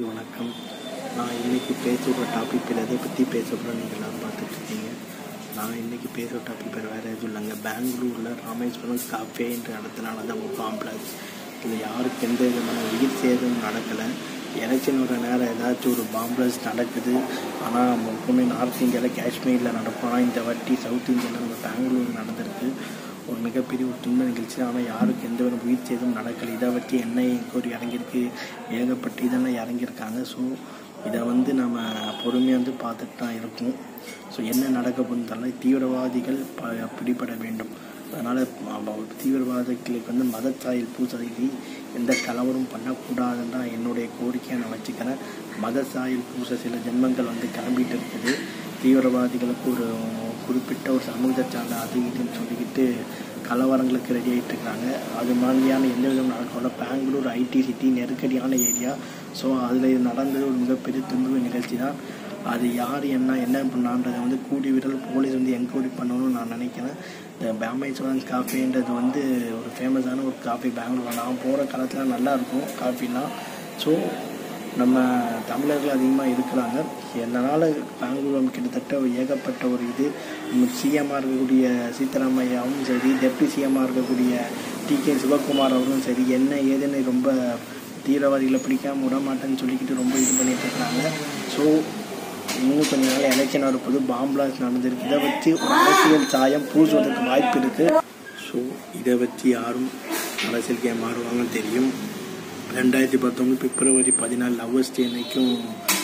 அனைவருக்கும் வணக்கம் நான் இன்னைக்கு பேசுகிற டாபிக் பேர் எதை பற்றி பேச போகிறோம் நீங்கள் எல்லோரும் பார்த்துட்ருக்கீங்க நான் இன்னைக்கு பேசுகிற டாபிக் பேர் வேறு எதுவும் இல்லைங்க பெங்களூரில் ராமேஸ்வரம் காஃபேன்ற இடத்துல நடந்த ஒரு காம்ப்ளெக்ஸ் இதில் யாருக்கு எந்த விதமான உயிர் சேதம் நடக்கலை எலெக்ஷன் வர நேரம் ஏதாச்சும் ஒரு பாம்பிளஸ் நடக்குது ஆனால் எப்பவுமே நார்த் இந்தியாவில் காஷ்மீரில் நடக்கும் ஆனால் இந்த வாட்டி சவுத் இந்தியாவில் நம்ம பெங்களூர் நடந்திருக்கு ஒரு மிகப்பெரிய ஒரு துன்ப நிகழ்ச்சி ஆனால் யாருக்கு எந்த ஒரு உயிர் சேதம் நடக்கலை இதை பற்றி என்ன என்கொயரி இறங்கியிருக்கு ஏகப்பட்ட இதெல்லாம் இறங்கியிருக்காங்க ஸோ இதை வந்து நம்ம பொறுமையாக வந்து பார்த்துட்டு தான் இருக்கோம் ஸோ என்ன நடக்க போகுதுன்னு தெரியல தீவிரவாதிகள் ப பிடிபட வேண்டும் அதனால் தீவிரவாதிகளுக்கு வந்து மதச்சாயல் பூசலுக்கு எந்த கலவரம் பண்ணக்கூடாதுன்னு தான் என்னுடைய கோரிக்கையை நான் வச்சுக்கிறேன் மதச்சாயல் பூச சில ஜென்மங்கள் வந்து கிளம்பிட்டு இருக்குது தீவிரவாதிகளுக்கு ஒரு குறிப்பிட்ட ஒரு சமூகத்தை சார்ந்த அது இதுன்னு சொல்லிக்கிட்டு கலவரங்களுக்கு ரெடி ஆகிட்டு இருக்காங்க அது மாதிரியான எந்த விதம் நடக்கணும் பெங்களூர் ஐடி சிட்டி நெருக்கடியான ஏரியா ஸோ அதில் நடந்தது ஒரு மிகப்பெரிய துன்பு நிகழ்ச்சி தான் அது யார் என்ன என்ன பண்ணான்றதை வந்து கூடி விரல் போலீஸ் வந்து என்கொயரி பண்ணணும்னு நான் நினைக்கிறேன் இந்த பேமேஸ்வரன் காஃபின்றது வந்து ஒரு ஃபேமஸான ஒரு காஃபி பெங்களூர் நான் போகிற காலத்தில் நல்லாயிருக்கும் காஃபிலாம் ஸோ நம்ம தமிழர்கள் அதிகமாக இருக்கிறாங்க இதனால் பெங்களூர் கிட்டத்தட்ட ஏகப்பட்ட ஒரு இது சிஎம்மாக இருக்கக்கூடிய சீதாராமையாவும் சரி டெப்டி சிஎம்மாக இருக்கக்கூடிய டி கே சிவகுமார் அவரும் சரி என்ன ஏதுன்னு ரொம்ப தீவிரவாதிகளை பிடிக்காம விட மாட்டேன்னு சொல்லிக்கிட்டு ரொம்ப இது பண்ணிட்டு இருக்காங்க ஸோ இன்னும் கொஞ்ச நாள் எலெக்ஷன் வரப்போது பாம்பிளாஸ் நடந்திருக்கு இதை வச்சு ஒரு அரசியல் சாயம் பூசுவதற்கு வாய்ப்பு இருக்குது ஸோ இதை வச்சு யாரும் அரசியலுக்கு மாறுவாங்கன்னு தெரியும் ரெண்டாயிரத்தி பத்தொம்பது பிப்ரவரி பதினாலு லவ்வர்ஸ் டே அன்னைக்கும்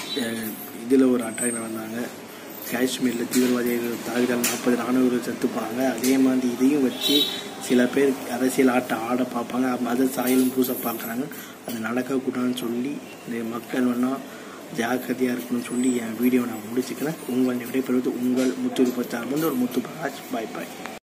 இதில் ஒரு அட்டாக் நடந்தாங்க காஷ்மீரில் தீவிரவாதிகள் தாக்குதல் நாற்பது ராணுவர்கள் செத்து போனாங்க அதே மாதிரி இதையும் வச்சு சில பேர் அரசியல் ஆட்ட ஆட பார்ப்பாங்க மத சாயலும் பூச பார்க்குறாங்க அது நடக்கக்கூடாதுன்னு சொல்லி இந்த மக்கள் வேணால் ஜாக்கிரதையாக இருக்கணும்னு சொல்லி என் வீடியோவை நான் முடிச்சுக்கிறேன் உங்கள் விடைபெறுவது உங்கள் முத்து சார்பில் ஒரு முத்து பிரகாஷ் பாய் பாய்